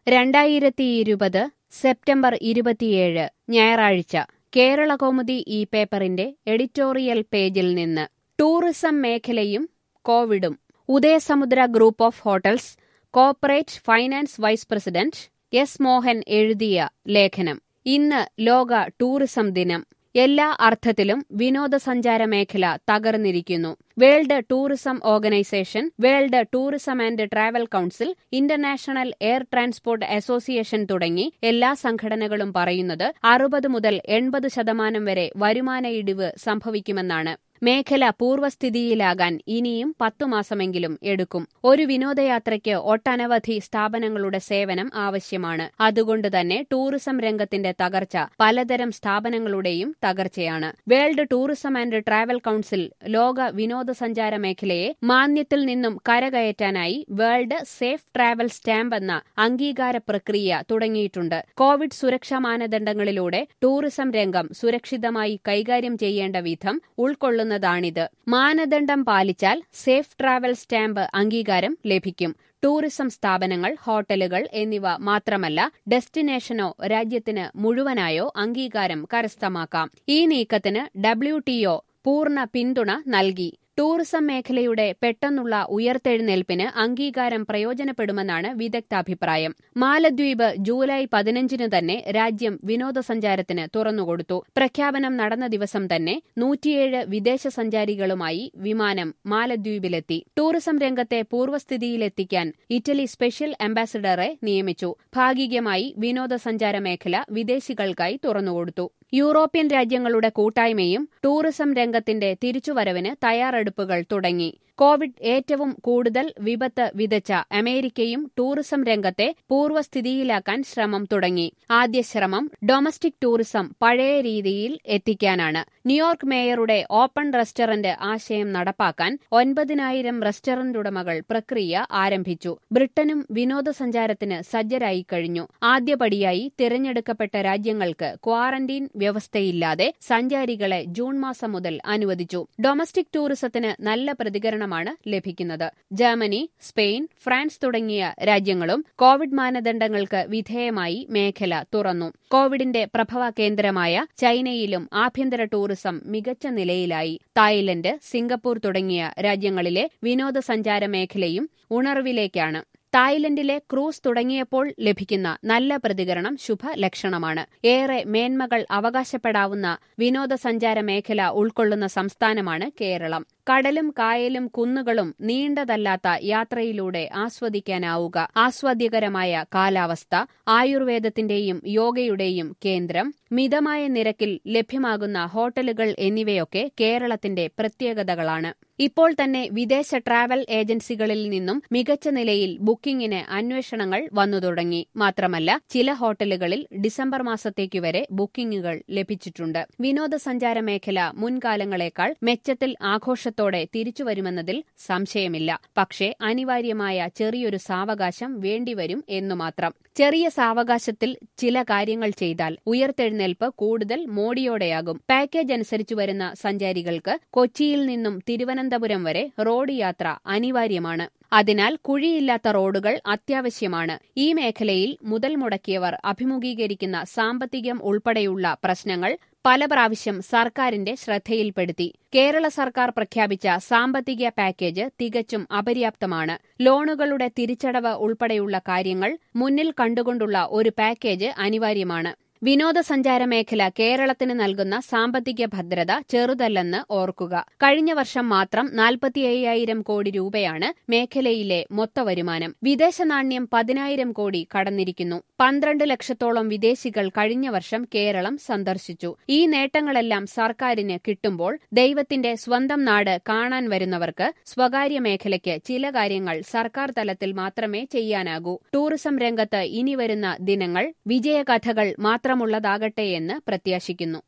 രണ്ടായിരത്തി ഇരുപത് സെപ്റ്റംബർ ഇരുപത്തിയേഴ് ഞായറാഴ്ച കേരളകൗമുദി ഈ പേപ്പറിന്റെ എഡിറ്റോറിയൽ പേജിൽ നിന്ന് ടൂറിസം മേഖലയും കോവിഡും Udayasamudra group of hotels corporate finance vice president S Mohan എഴുതിയ ലേഖനം ഇന്ന് ലോക ടൂറിസം ദിനം എല്ലാ അർത്ഥത്തിലും വിനോദസഞ്ചാര മേഖല തകർന്നിരിക്കുന്നു world tourism organisation world tourism and travel council international air transport association തുടങ്ങി എല്ലാ സംഘടനകളും പറയുന്നത് അറുപത് മുതൽ എൺപത് ശതമാനം വരെ വരുമാന ഇടിവ് സംഭവിക്കുമെന്നാണ് മേഖല പൂർവ്വസ്ഥിതിയിലാകാൻ ഇനിയും പത്തു മാസമെങ്കിലും എടുക്കും ഒരു വിനോദയാത്രയ്ക്ക് ഒട്ടനവധി സ്ഥാപനങ്ങളുടെ സേവനം ആവശ്യമാണ് അതുകൊണ്ട് തന്നെ ടൂറിസം രംഗത്തിന്റെ തകർച്ച പലതരം സ്ഥാപനങ്ങളുടെയും തകർച്ചയാണ് world tourism and travel council ലോക വിനോദസഞ്ചാര മേഖലയെ മാന്യത്തിൽ നിന്നും കരകയറ്റാനായി വേൾഡ് സേഫ് ട്രാവൽ സ്റ്റാമ്പ് എന്ന അംഗീകാര പ്രക്രിയ തുടങ്ങിയിട്ടുണ്ട് കോവിഡ് സുരക്ഷാ മാനദണ്ഡങ്ങളിലൂടെ ടൂറിസം രംഗം സുരക്ഷിതമായി കൈകാര്യം ചെയ്യേണ്ട വിധം ഉൾക്കൊള്ളുന്ന ചെയ്യുന്നതാണിത് മാനദണ്ഡം പാലിച്ചാൽ സേഫ് ട്രാവൽ സ്റ്റാമ്പ് അംഗീകാരം ലഭിക്കും ടൂറിസം സ്ഥാപനങ്ങൾ ഹോട്ടലുകൾ എന്നിവ മാത്രമല്ല ഡെസ്റ്റിനേഷനോ രാജ്യത്തിന് മുഴുവനായോ അംഗീകാരം കരസ്ഥമാക്കാം ഈ നീക്കത്തിന് ഡബ്ല്യു പൂർണ്ണ പിന്തുണ നൽകി ടൂറിസം മേഖലയുടെ പെട്ടെന്നുള്ള ഉയർത്തെഴുന്നേൽപ്പിന് അംഗീകാരം പ്രയോജനപ്പെടുമെന്നാണ് വിദഗ്ധാഭിപ്രായം മാലദ്വീപ് ജൂലൈ പതിനഞ്ചിന് തന്നെ രാജ്യം വിനോദസഞ്ചാരത്തിന് തുറന്നുകൊടുത്തു പ്രഖ്യാപനം നടന്ന ദിവസം തന്നെ നൂറ്റിയേഴ് വിദേശ സഞ്ചാരികളുമായി വിമാനം മാലദ്വീപിലെത്തി ടൂറിസം രംഗത്തെ പൂർവ്വസ്ഥിതിയിലെത്തിക്കാൻ ഇറ്റലി സ്പെഷ്യൽ അംബാസിഡറെ നിയമിച്ചു ഭാഗികമായി വിനോദസഞ്ചാര മേഖല വിദേശികൾക്കായി തുറന്നുകൊടുത്തു യൂറോപ്യൻ രാജ്യങ്ങളുടെ കൂട്ടായ്മയും ടൂറിസം രംഗത്തിന്റെ തിരിച്ചുവരവിന് തയ്യാറെടുപ്പുകൾ തുടങ്ങി കോവിഡ് ഏറ്റവും കൂടുതൽ വിപത്ത് വിതച്ച അമേരിക്കയും ടൂറിസം രംഗത്തെ പൂർവ്വസ്ഥിതിയിലാക്കാൻ ശ്രമം തുടങ്ങി ആദ്യ ശ്രമം ഡൊമസ്റ്റിക് ടൂറിസം പഴയ രീതിയിൽ എത്തിക്കാനാണ് ന്യൂയോർക്ക് മേയറുടെ ഓപ്പൺ റെസ്റ്റോറന്റ് ആശയം നടപ്പാക്കാൻ ഒൻപതിനായിരം റെസ്റ്റോറന്റ് ഉടമകൾ പ്രക്രിയ ആരംഭിച്ചു ബ്രിട്ടനും വിനോദസഞ്ചാരത്തിന് സജ്ജരായി കഴിഞ്ഞു ആദ്യപടിയായി തിരഞ്ഞെടുക്കപ്പെട്ട രാജ്യങ്ങൾക്ക് ക്വാറന്റീൻ വ്യവസ്ഥയില്ലാതെ സഞ്ചാരികളെ ജൂൺ മാസം മുതൽ അനുവദിച്ചു ഡൊമസ്റ്റിക് ടൂറിസത്തിന് നല്ല പ്രതികരണമാണ് ലഭിക്കുന്നത് ജർമ്മനി സ്പെയിൻ ഫ്രാൻസ് തുടങ്ങിയ രാജ്യങ്ങളും കോവിഡ് മാനദണ്ഡങ്ങൾക്ക് വിധേയമായി മേഖല തുറന്നു കോവിഡിന്റെ പ്രഭവ കേന്ദ്രമായ ചൈനയിലും ആഭ്യന്തര ടൂറിസം മികച്ച നിലയിലായി തായ്ലൻഡ് സിംഗപ്പൂർ തുടങ്ങിയ രാജ്യങ്ങളിലെ വിനോദസഞ്ചാര മേഖലയും ഉണർവിലേക്കാണ് തായ്ലൻഡിലെ ക്രൂസ് തുടങ്ങിയപ്പോൾ ലഭിക്കുന്ന നല്ല പ്രതികരണം ശുഭലക്ഷണമാണ് ഏറെ മേന്മകൾ അവകാശപ്പെടാവുന്ന വിനോദസഞ്ചാര മേഖല ഉൾക്കൊള്ളുന്ന സംസ്ഥാനമാണ് കേരളം കടലും കായലും കുന്നുകളും നീണ്ടതല്ലാത്ത യാത്രയിലൂടെ ആസ്വദിക്കാനാവുക ആസ്വാദ്യകരമായ കാലാവസ്ഥ ആയുർവേദത്തിന്റെയും യോഗയുടെയും കേന്ദ്രം മിതമായ നിരക്കിൽ ലഭ്യമാകുന്ന ഹോട്ടലുകൾ എന്നിവയൊക്കെ കേരളത്തിന്റെ പ്രത്യേകതകളാണ് ഇപ്പോൾ തന്നെ വിദേശ ട്രാവൽ ഏജൻസികളിൽ നിന്നും മികച്ച നിലയിൽ ബുക്കിംഗിന് അന്വേഷണങ്ങൾ വന്നു തുടങ്ങി മാത്രമല്ല ചില ഹോട്ടലുകളിൽ ഡിസംബർ മാസത്തേക്ക് വരെ ബുക്കിംഗുകൾ ലഭിച്ചിട്ടുണ്ട് വിനോദസഞ്ചാര മേഖല മുൻകാലങ്ങളെക്കാൾ മെച്ചത്തിൽ ആഘോഷത്തോടെ തിരിച്ചുവരുമെന്നതിൽ സംശയമില്ല പക്ഷേ അനിവാര്യമായ ചെറിയൊരു സാവകാശം വേണ്ടിവരും എന്നു മാത്രം ചെറിയ സാവകാശത്തിൽ ചില കാര്യങ്ങൾ ചെയ്താൽ ഉയർത്തെഴുന്നേൽപ്പ് കൂടുതൽ മോടിയോടെയാകും പാക്കേജ് അനുസരിച്ചു വരുന്ന സഞ്ചാരികൾക്ക് കൊച്ചിയിൽ നിന്നും തിരുവനന്തപുരം വരെ റോഡ് യാത്ര അനിവാര്യമാണ് അതിനാൽ കുഴിയില്ലാത്ത റോഡുകൾ അത്യാവശ്യമാണ് ഈ മേഖലയിൽ മുതൽ മുടക്കിയവർ അഭിമുഖീകരിക്കുന്ന സാമ്പത്തികം ഉൾപ്പെടെയുള്ള പ്രശ്നങ്ങൾ പല പ്രാവശ്യം സർക്കാരിന്റെ ശ്രദ്ധയിൽപ്പെടുത്തി കേരള സർക്കാർ പ്രഖ്യാപിച്ച സാമ്പത്തിക പാക്കേജ് തികച്ചും അപര്യാപ്തമാണ് ലോണുകളുടെ തിരിച്ചടവ് ഉൾപ്പെടെയുള്ള കാര്യങ്ങൾ മുന്നിൽ കണ്ടുകൊണ്ടുള്ള ഒരു പാക്കേജ് അനിവാര്യമാണ് വിനോദസഞ്ചാര മേഖല കേരളത്തിന് നൽകുന്ന സാമ്പത്തിക ഭദ്രത ചെറുതല്ലെന്ന് ഓർക്കുക കഴിഞ്ഞ വർഷം മാത്രം നാൽപ്പത്തി അയ്യായിരം കോടി രൂപയാണ് മേഖലയിലെ മൊത്ത വരുമാനം വിദേശ നാണ്യം പതിനായിരം കോടി കടന്നിരിക്കുന്നു പന്ത്രണ്ട് ലക്ഷത്തോളം വിദേശികൾ കഴിഞ്ഞ വർഷം കേരളം സന്ദർശിച്ചു ഈ നേട്ടങ്ങളെല്ലാം സർക്കാരിന് കിട്ടുമ്പോൾ ദൈവത്തിന്റെ സ്വന്തം നാട് കാണാൻ വരുന്നവർക്ക് സ്വകാര്യ മേഖലയ്ക്ക് ചില കാര്യങ്ങൾ സർക്കാർ തലത്തിൽ മാത്രമേ ചെയ്യാനാകൂ ടൂറിസം രംഗത്ത് ഇനി വരുന്ന ദിനങ്ങൾ വിജയകഥകൾ മാത്രമുള്ളതാകട്ടെയെന്ന് പ്രത്യാശിക്കുന്നു